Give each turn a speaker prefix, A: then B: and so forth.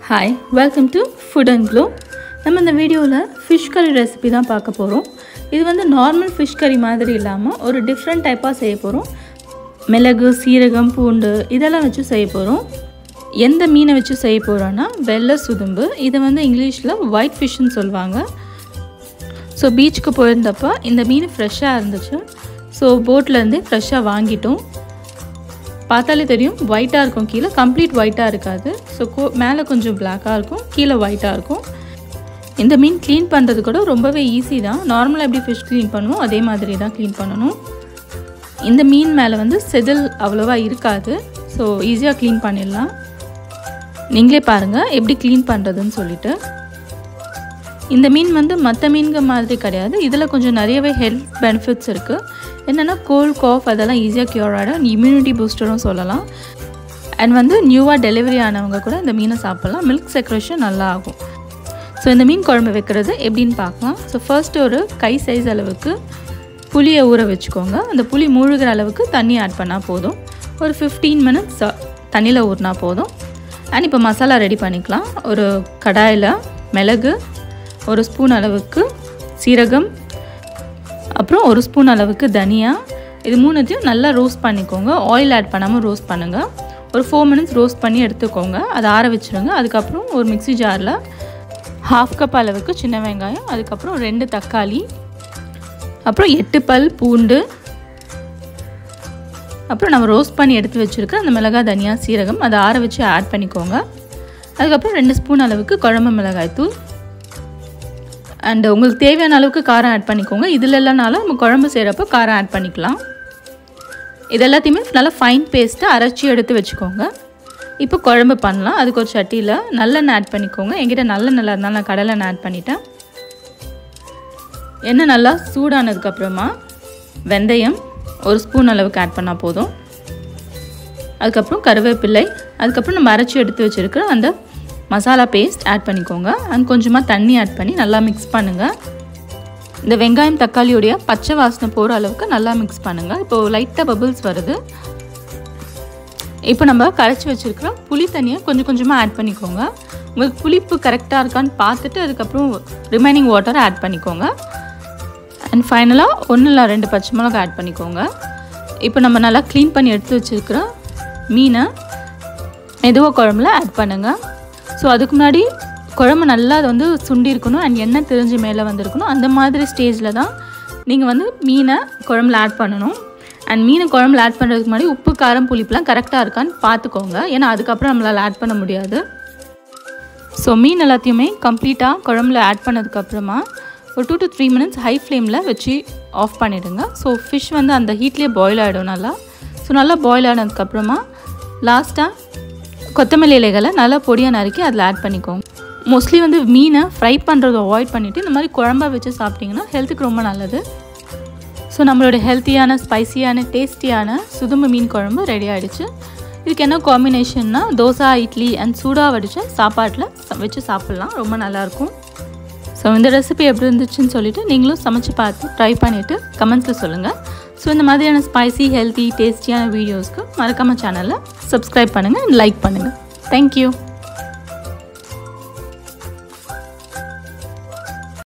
A: hi welcome to food and glow நம்ம இந்த வீடியோவில் ஃபிஷ் கறி ரெசிபி தான் பார்க்க போகிறோம் இது வந்து நார்மல் ஃபிஷ் கறி மாதிரி இல்லாமல் ஒரு டிஃப்ரெண்ட் டைப்பாக செய்ய போகிறோம் மிளகு சீரகம் பூண்டு இதெல்லாம் வச்சு செய்ய போகிறோம் எந்த மீனை வச்சு செய்ய போகிறோன்னா வெள்ளை சுதும்பு இதை வந்து இங்கிலீஷில் ஒயிட் ஃபிஷ்ஷுன்னு சொல்லுவாங்க ஸோ பீச்சுக்கு போயிருந்தப்போ இந்த மீன் ஃப்ரெஷ்ஷாக இருந்துச்சு ஸோ போட்லேருந்தே ஃப்ரெஷ்ஷாக வாங்கிட்டோம் பார்த்தாலே தெரியும் ஒயிட்டாக இருக்கும் கீழே கம்ப்ளீட் ஒயிட்டாக இருக்காது ஸோ கோ மேலே கொஞ்சம் பிளாக்காக இருக்கும் கீழே ஒயிட்டாக இருக்கும் இந்த மீன் க்ளீன் பண்ணுறது கூட ரொம்பவே ஈஸி தான் நார்மலாக எப்படி ஃபிஷ் க்ளீன் பண்ணுவோம் அதே மாதிரி தான் க்ளீன் பண்ணணும் இந்த மீன் மேலே வந்து செதில் அவ்வளோவா இருக்காது ஸோ ஈஸியாக க்ளீன் பண்ணிடலாம் நீங்களே பாருங்கள் எப்படி க்ளீன் பண்ணுறதுன்னு சொல்லிட்டு இந்த மீன் வந்து மற்ற மீன்கள் மாதிரி கிடையாது இதில் கொஞ்சம் நிறையவே ஹெல்த் பெனிஃபிட்ஸ் இருக்குது என்னென்னா கோல்ட் காஃப் அதெல்லாம் ஈஸியாக க்யூர் ஆகிடும் இம்யூனிட்டி பூஸ்டரும் சொல்லலாம் அண்ட் வந்து நியூவாக டெலிவரி ஆனவங்க கூட இந்த மீனை சாப்பிட்லாம் மில்க் செக்ரேஷன் நல்லா ஆகும் ஸோ இந்த மீன் குழம்பு வைக்கிறது எப்படின்னு பார்க்கலாம் ஸோ ஃபர்ஸ்ட் ஒரு கை சைஸ் அளவுக்கு புளியை ஊற வச்சுக்கோங்க அந்த புளி மூழ்கிற அளவுக்கு தண்ணி ஆட் பண்ணால் போதும் ஒரு ஃபிஃப்டீன் மினிட்ஸ் தண்ணியில் ஊறினா போதும் அண்ட் இப்போ மசாலா ரெடி பண்ணிக்கலாம் ஒரு கடாயில் மிளகு ஒரு ஸ்பூன் அளவுக்கு சீரகம் அப்புறம் ஒரு ஸ்பூன் அளவுக்கு தனியா இது மூணுத்தையும் நல்லா ரோஸ்ட் பண்ணிக்கோங்க ஆயில் ஆட் பண்ணாமல் ரோஸ்ட் பண்ணுங்கள் ஒரு ஃபோர் மினிட்ஸ் ரோஸ்ட் பண்ணி எடுத்துக்கோங்க அதை ஆற வச்சுருங்க அதுக்கப்புறம் ஒரு மிக்ஸி ஜாரில் ஹாஃப் கப் அளவுக்கு சின்ன வெங்காயம் அதுக்கப்புறம் ரெண்டு தக்காளி அப்புறம் எட்டு பல் பூண்டு அப்புறம் நம்ம ரோஸ்ட் பண்ணி எடுத்து வச்சுருக்க அந்த மிளகாய் தனியா சீரகம் அதை ஆற வச்சு ஆட் பண்ணிக்கோங்க அதுக்கப்புறம் ரெண்டு ஸ்பூன் அளவுக்கு குழம்பு மிளகாய் தூள் அண்டு உங்களுக்கு தேவையான அளவுக்கு காரம் ஆட் பண்ணிக்கோங்க இதில் இல்லைனாலும் நம்ம குழம்பு செய்கிறப்போ காரம் ஆட் பண்ணிக்கலாம் இது எல்லாத்தையுமே நல்லா ஃபைன் பேஸ்ட்டு அரைச்சி எடுத்து வச்சுக்கோங்க இப்போ குழம்பு பண்ணலாம் அதுக்கு ஒரு சட்டியில் நல்லெண்ணெய் ஆட் பண்ணிக்கோங்க என்கிட்ட நல்லெண்ணெய் இருந்தாலும் நான் கடலெண்ணெய் ஆட் பண்ணிட்டேன் எண்ணெய் நல்லா சூடானதுக்கப்புறமா வெந்தயம் ஒரு ஸ்பூன் அளவுக்கு ஆட் பண்ணால் போதும் அதுக்கப்புறம் கருவேப்பிள்ளை அதுக்கப்புறம் நம்ம அரைச்சி எடுத்து வச்சுருக்கிற அந்த மசாலா பேஸ்ட் ஆட் பண்ணிக்கோங்க அண்ட் கொஞ்சமாக தண்ணி ஆட் பண்ணி நல்லா மிக்ஸ் பண்ணுங்கள் இந்த வெங்காயம் தக்காளியோடைய பச்சை வாசனை போகிற அளவுக்கு நல்லா மிக்ஸ் பண்ணுங்கள் இப்போது லைட்டாக பபிள்ஸ் வருது இப்போ நம்ம கரைச்சி வச்சுருக்கிற புளி தண்ணியை கொஞ்சம் கொஞ்சமாக ஆட் பண்ணிக்கோங்க உங்களுக்கு புளிப்பு கரெக்டாக இருக்கான்னு பார்த்துட்டு அதுக்கப்புறம் ரிமைனிங் வாட்டரை ஆட் பண்ணிக்கோங்க அண்ட் ஃபைனலாக ஒன்று இல்லை ரெண்டு பச்சை மிளகா ஆட் பண்ணிக்கோங்க இப்போ நம்ம நல்லா க்ளீன் பண்ணி எடுத்து வச்சுருக்கிற மீனை மெதுவாக குழம்புல ஆட் பண்ணுங்கள் ஸோ அதுக்கு முன்னாடி குழம்பு நல்லா அது வந்து சுண்டி இருக்கணும் அண்ட் எண்ணெய் தெரிஞ்சு மேலே வந்திருக்கணும் அந்த மாதிரி ஸ்டேஜில் தான் நீங்கள் வந்து மீனை குழம்புல ஆட் பண்ணணும் அண்ட் மீனை குழம்புல ஆட் பண்ணுறதுக்கு முன்னாடி உப்பு காரம் புளிப்புலாம் கரெக்டாக இருக்கான்னு பார்த்துக்கோங்க ஏன்னா அதுக்கப்புறம் நம்மளால் ஆட் பண்ண முடியாது ஸோ மீன் எல்லாத்தையுமே கம்ப்ளீட்டாக குழம்புல ஆட் பண்ணதுக்கப்புறமா ஒரு two to three minutes high ஃப்ளேமில் வச்சு ஆஃப் பண்ணிவிடுங்க ஸோ ஃபிஷ் வந்து அந்த ஹீட்லேயே பாயில் ஆகிடும் நல்லா ஸோ நல்லா பாயில் ஆனதுக்கப்புறமா லாஸ்ட்டாக கொத்தமல்லி இலைகளை நல்லா பொடியாக நறுக்கி அதில் ஆட் பண்ணிக்கோங்க மோஸ்ட்லி வந்து மீனை ஃப்ரை பண்ணுறதை அவாய்ட் பண்ணிவிட்டு இந்த மாதிரி குழம்பா வச்சு சாப்பிட்டிங்கன்னா ஹெல்த்துக்கு ரொம்ப நல்லது ஸோ நம்மளோட ஹெல்த்தியான ஸ்பைசியான டேஸ்டியான சுதும்பு மீன் குழம்பு ரெடி ஆகிடுச்சு இதுக்கு என்ன காம்பினேஷன்னா தோசை இட்லி அண்ட் சூடாக வடித்த சாப்பாட்டில் வச்சு சாப்பிட்லாம் ரொம்ப நல்லாயிருக்கும் ஸோ இந்த ரெசிபி எப்படி இருந்துச்சுன்னு சொல்லிவிட்டு நீங்களும் சமைச்சு பார்த்து ட்ரை பண்ணிவிட்டு கமெண்ட்ஸில் சொல்லுங்கள் ஸோ இந்த மாதிரியான ஸ்பைசி ஹெல்த்தி டேஸ்டியான வீடியோஸ்க்கு மறக்காமல் சேனலில் சப்ஸ்கிரைப் பண்ணுங்கள் அண்ட் லைக் பண்ணுங்கள் தேங்க்யூ